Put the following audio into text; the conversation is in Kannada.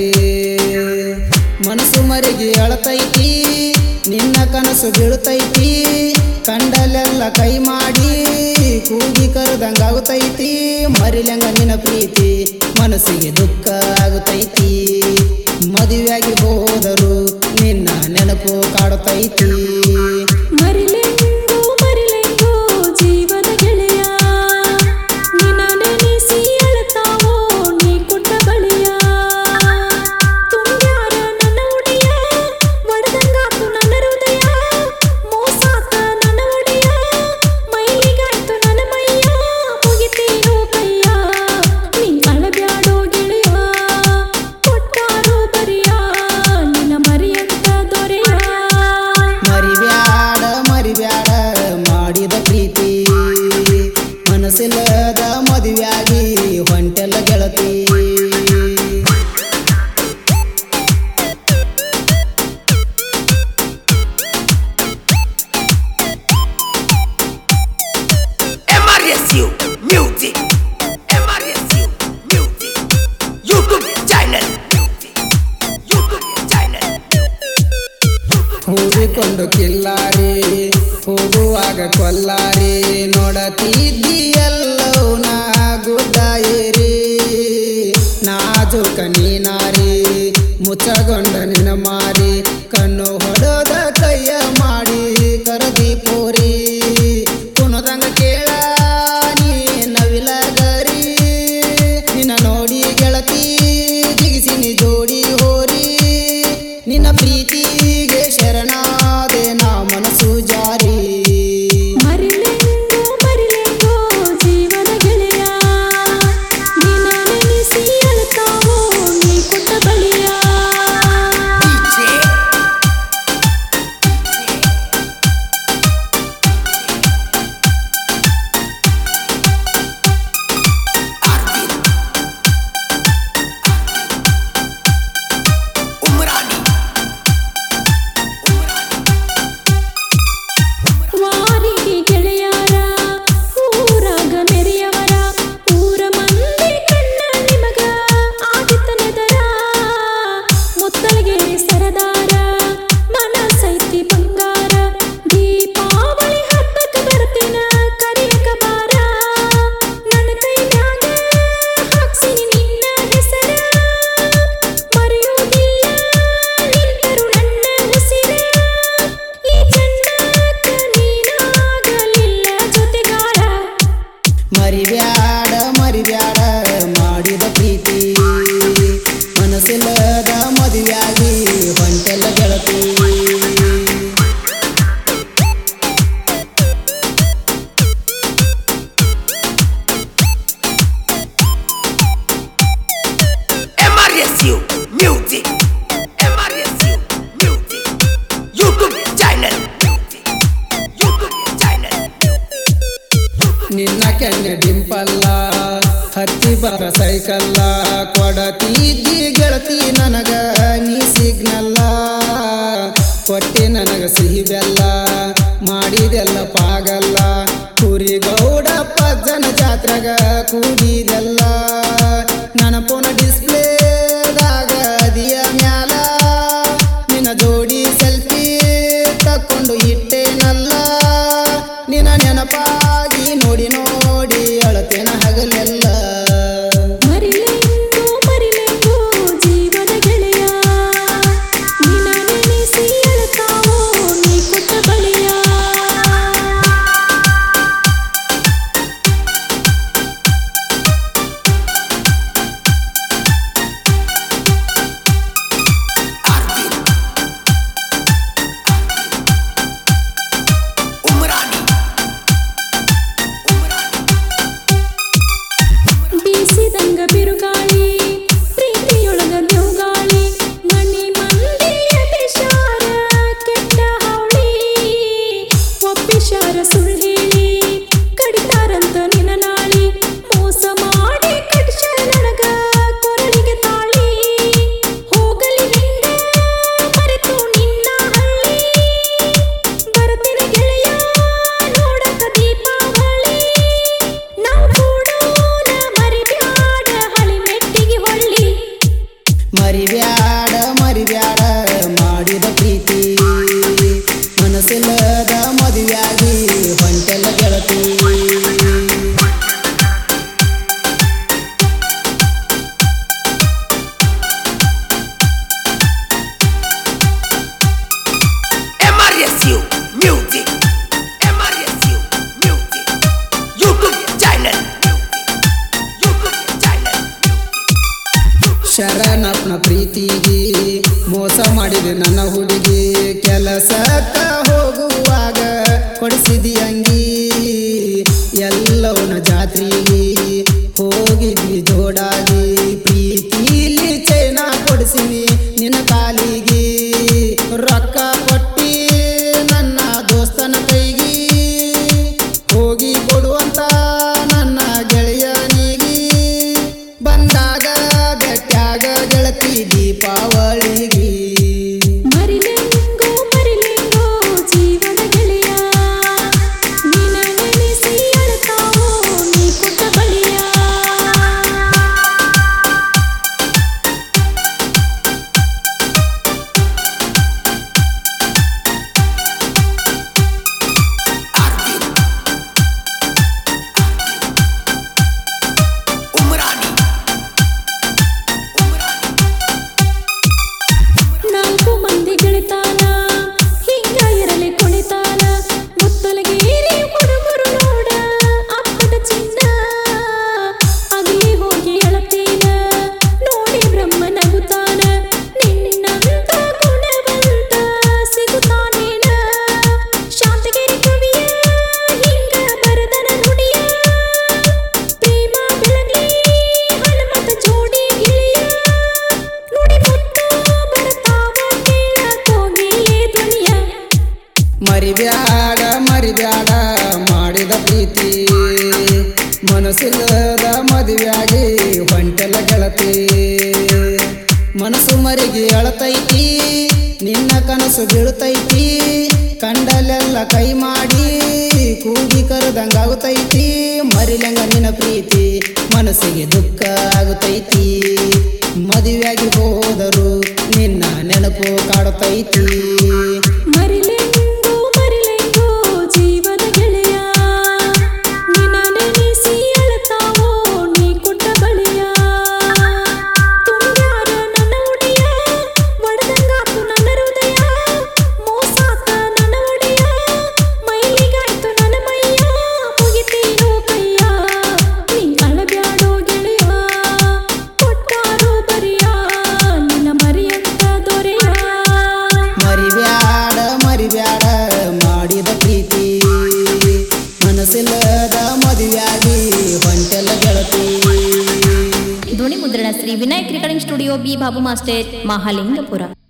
ಮನಸ್ಸು ಮರಿಗೆ ಅಳತೈತಿ ನಿನ್ನ ಕನಸು ಬೀಳ್ತೈತಿ ಕಂಡಲೆಲ್ಲ ಕೈ ಮಾಡಿ ಕೂಗಿ ಕರೆದಂಗಾಗುತ್ತೈತಿ ಮರಿಲಂಗ ನಿನ್ನ ಪ್ರೀತಿ ಮನಸ್ಸಿಗೆ ದುಃಖ ಆಗುತ್ತೈತಿ ಮದುವೆಯಾಗಿ ಹೋದರು ನಿನ್ನ ನೆನಪು ಕಾಡುತ್ತೈತಿ ಮರಿಲೆಂಗೋ ಮರಿಲೆಂಗೋ ಜೀವದ ಗೆಳೆಯ ನಿನ್ನ ನೆನೆಸಿ ಅಳತಾವೋ ನೀ ಕೊಟ್ಟ ಬಳಿಯ ತುಂಬ್ಯಾರ ನನ್ನ ಒಡೆಯ ಒಡೆದಂಗಾತು ನನ್ನ ಹೃದಯ ಮೋಸಾತ ನನ್ನ ಒಡೆಯ ಮೈಲಿಗಾಯ್ತು ನನ್ನ ಮೈಯ ಮುಗಿತೇನು ಕೈಯ ನೀ ಅಳಬ್ಯಾಡೋ ಗೆಳೆಯ ಕೊಟ್ಟಾರೋ ಬರಿಯ ನಿನ್ನ ಮರಿಯಂತ ದೊರೆಯ ಮರಿಬ್ಯಾಡ ಮರಿಬ್ಯಾಡ ಮಾಡಿದ ಪ್ರೀತಿ ಮನಸ್ಸಿಲ್ಲದ ಮದುವೆಯಾಗಿ ಹೊಂಟೆಲ್ಲ ಗೆಳತಿ MRSU Music MRSU Music YouTube channel Music YouTube channel ಹೂಡಿಕೊಂಡು ಕಿಲ್ಲಾರಿ ಹೋಗುವಾಗ ಕೊಲ್ಲಾರಿ ನೋಡತಿದ್ದಿ ಎಲ್ಲವೂ ನಾ ಗುಡ್ಡ ಏರಿ ನಾಜೂಕ ನೀನಾರಿ ಮುಚ್ಚಗೊಂಡ ನಿನ ಮಾರಿ ಕಣ್ಣು ಹೊಡೋದ ಕೈಯ ಮಾಡಿ ಕರದಿ ಪೋರಿ ಕುಣದಂಗ ಕೇಳ ನೀ ನವಿಲ ಗರಿ ನಿನ್ನ ನೋಡಿ ಗೆಳತಿ ಜಿಗಿಸಿ ನೀ ಜೋಡಿ ಹೋರಿ ನಿನ್ನ ಪ್ರೀತಿಗೆ ಶರಣಾದೆ ನಾ ಮನಸ್ಸು ಜಾರಿ ಮರಿಲೆಂಗೋ ಮರಿಲೆಂಗೋ ಜೀವನ ಗೆಳೆಯ ನಿನ್ನ ನೆನೆಸಿ ಅಳತಾವೋ ನೀ ಕೊಟ್ಟ ಬಳಿಯ DJ Arvin Umrani ವಾರಿಗೆ ಗೆಳೆಯರ ಊರಾಗ ನೆರೆಯವರ ಊರ ಮಂದಿ ಕಣ್ಣ ನಿಮಗ ಆಗಿತ್ತನೆದರ ಮುತ್ತಲಗೆ ಸರದಾರ ಮನಸೈತಿ ಬಂಗಾರ ದೀಪಾವಳಿ ಹಬ್ಬಕ್ಕೆ ಬರ್ತೀನ ಕರಿಯಕ ಬಾರ ನನ್ನ ಕೈ ಮ್ಯಾಗ ಹಾಕ್ಸಿನಿ ನಿನ್ನ ಹೆಸರ ಮರೆಯುವುದಿಲ್ಲ ನಿಂತರು ನನ್ನ ಉಸಿರ ಈ ಜನ್ಮಕ್ಕ ನೀನಾಗಲಿಲ್ಲ ಜೊತೆಗಾರ ಮರಿಬ್ಯಾಡ ಮರಿಬ್ಯಾಡ ಮಾಡಿದ ಪ್ರೀತಿ ಮನಸ್ಸಿಲ್ಲದ ಮದುವೆಯಾಗಿ ಹೊಂಟೆಲ್ಲ ಗೆಳತಿ MRSU Music MRSU Music YouTube channel Music YouTube channel ನಿನ್ನ ಕೆನ್ನೆ ಡಿಂಪಲ್ಲ ಹತ್ತಿ ಬರ ಸೈಕಲ್ಲ ಕೊಡತಿದ್ದಿ ಗೆಳತಿ ನನಗ ನೀ ಸಿಗ್ನಲ್ಲ ಕೊಟ್ಟಿ ನನಗ ಸಿಹಿ ಬೆಲ್ಲ ಮಾಡಿದೆಲ್ಲ ಪಾಗಲ್ಲ ಕುರಿ ಗೌಡಪ್ಪ ಜನ ಜಾತ್ರೆಗ ಕೂಡಿದೆಲ್ಲ ನನ್ನ ಫೋನ ಡಿಸ್ಪ್ಲೇದಾಗ ಅದಿಯ ಮ್ಯಾಲ ನಿನ್ನ ಜೋಡಿ ಸೆಲ್ಫಿ ತಕ್ಕೊಂಡು ಇಟ್ಟೇನಲ್ಲ ನಿನ್ನ ನೆನಪಾಗಿ ನೋಡಿ ನೋಡಿ ಅಳತೇನ ಹಗಲೆಲ್ಲ ಮರಿಲೆಂಗೋ ಮರಿಲೆಂಗೋ ಜೀವನ ಗೆಳೆಯ ನಿನ್ನ ನೆನೆಸಿ ಅಳತಾವೋ ನೀ ಕೊಟ್ಟ ಬಳಿಯ ಮರಿಬ್ಯಾಡ ಮರಿಬ್ಯಾಡ ಮಾಡಿದ ಪ್ರೀತಿ ಮನಸ್ಸಿಲ್ಲದ ಮದುವೆಯಾಗಿ ಹೊಂಟೆಲ್ಲ ಗೆಳತಿ MRSU Music MRSU Music YouTube channel YouTube channel ಶರಣಪ್ಪನ ಪ್ರೀತಿಗೆ ಮೋಸ ಮಾಡಿದೆ ನನ್ನ ಹುಡುಗಿ ಕೆಲಸಕ್ಕ ಹೋಗುವಾಗ ಕೊಡಿಸಿದಿ ಅಂಗಿ ಎಲ್ಲವನ ಜಾತ್ರೆಗೆ ಹೋಗಿದ್ವಿ ಜೋಡಾಗಿ ಪ್ರೀತಿಲಿ ಚೈನ ಕೊಡಿಸಿನಿ ನಿನ್ನ ಕಾಲಿಗೆ ರೊಕ್ಕ ಕೊಟ್ಟಿ ನನ್ನ ದೋಸ್ತನ ಕೈಗೆ ಹೋಗಿ ಕೊಡುವಂತ ನನ್ನ ಗೆಳೆಯನಿಗೆ ಬಂದಾಗ ಬೆಟ್ಟಾಗ ಗೆಳತಿ ದೀಪಾವಳಿಗೆ ಮರಿಲೆಂಗೋ ಮರಿಲೆಂಗೋ ಜೀವನ ಗೆಳೆಯ ನಿನ ನೆನೆಸಿ ಅಳತಾವೋ ನೀ ಕೊಟ್ಟ ಬಳಿಯ Arvin Umrani Umrani ನಾಲ್ಕು ಮಂದಿ ಗೆಳೆತಾನ ಹಿಂಗ ಇರಲಿ ಕುಣಿತಾನ ಮುತ್ತಲಗೇರಿ ಹುಡುಗರು ನೋಡ ಅಪ್ಪಟ ಚಿನ್ನ ಅಲ್ಲಿ ಹೋಗಿ ಅಳತೇನ ನೋಡಿ ಬ್ರಹ್ಮ ನಗುತ್ತಾನ ನಿನ್ನಂತ ಗುಣವಂತ ಸಿಗುತ್ತಾನೇನ ಶಾಂತಗಿರಿ ಕವಿಯ ಹಿಂಗ ಬರದನ ನುಡಿಯ ಪ್ರೇಮ ಬೆಳಗ್ಲಿ ಹನುಮಂತ ಜೋಡಿ ಗಿಳಿಯ ನುಡಿ ಮುತ್ತು ಬರ್ತಾವ ಕೇಳ ಕೋಗಿಲೆ ಧ್ವನಿಯ ಮರಿಬ್ಯಾಡ ಮರಿಬ್ಯಾಡ ಮಾಡಿದ ಪ್ರೀತಿ ಮನಸ್ಸಿಲ್ಲದ ಮದುವೆಯಾಗಿ ಹೊಂಟೆಲ್ಲ ಗೆಳತಿ ಮನಸ್ಸು ಮರಿಗೆ ಅಳತೈತಿ ನಿನ್ನ ಕನಸು ಬೀಳ್ತೈತಿ ಕಂಡಲೆಲ್ಲ ಕೈ ಮಾಡಿ ಕೂಗಿ ಕರೆದಂಗಾಗುತ್ತೈತಿ ಮರಿಲಂಗ ನಿನ್ನ ಪ್ರೀತಿ ಮನಸ್ಸಿಗೆ ದುಃಖ ಆಗುತ್ತೈತಿ ಮದುವೆಯಾಗಿ ಹೋದರು ನಿನ್ನ ನೆನಪು ಕಾಡುತ್ತೈತಿ ಮರಿಲೆಂಗೋ ಮರಿಲೆಂಗೋ ಜೀವನ ಗೆಳೆಯ ನಿನ್ನ ನೆನೆಸಿ ಅಳತಾವೋ ನೀ ಕೊಟ್ಟ ಬಳಿಯ ತುಂಬ್ಯಾರ ನನ್ನ ಒಡೆಯ ಒಡೆದಂಗಾತು ನನ್ನ ಹೃದಯ ಮೋಸಾತ ನನ್ನ ಒಡೆಯ ಮೈಲಿಗಾಯ್ತು ನನ್ನ ಮೈಯ ಮುಗಿತೀನೋ ಕೈಯ ನೀ ಅಳಬ್ಯಾಡೋ ಗೆಳೆಯ ಕೊಟ್ಟಾರೋ ಬರಿಯ ನಿನ್ನ ಮರಿಯಂತ ದೊರೆಯ ಮರಿಬ್ಯಾಡ ಮರಿಬ್ಯಾಡ ಮಾಡಿದ ಪ್ರೀತಿ ಮನಸ್ಸಿಲ್ಲದ ಮದುವೆಯಾಗಿ ಹೊಂಟೆಲ್ಲ ಗೆಳತಿ ಧ್ವನಿ ಮುದ್ರಣ Shri Vinayak recording studio B Babu master Mahalingapura